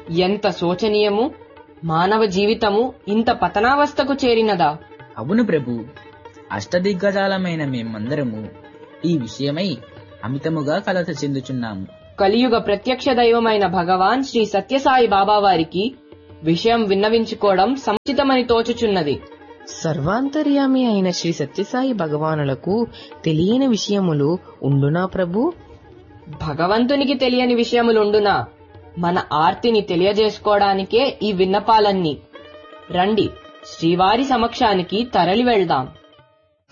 ఎంత శోచనీయము మానవ జీవితము ఇంత పతనావస్థకు చేరినదా అవును ప్రభు అష్టదిగ్గజాలమైన మేమందరము ఈ విషయమై అమితముగా కలత చెందుచున్నాము కలియుగ ప్రత్యక్ష దైవమైన భగవాన్ శ్రీ సత్యసాయి బాబా వారికి విషయం విన్నవించుకోవడం సముచితమని తోచుచున్నది సర్వాంతర్యామి అయిన శ్రీ సత్యసాయి భగవానులకు తెలియని విషయములు ఉండునా ప్రభు భగవంతునికి తెలియని విషయములుండునా మన ఆర్తిని తెలియజేసుకోవడానికే ఈ విన్నపాలన్నీ రండి శ్రీవారి సమక్షానికి తరలి వెళ్దాం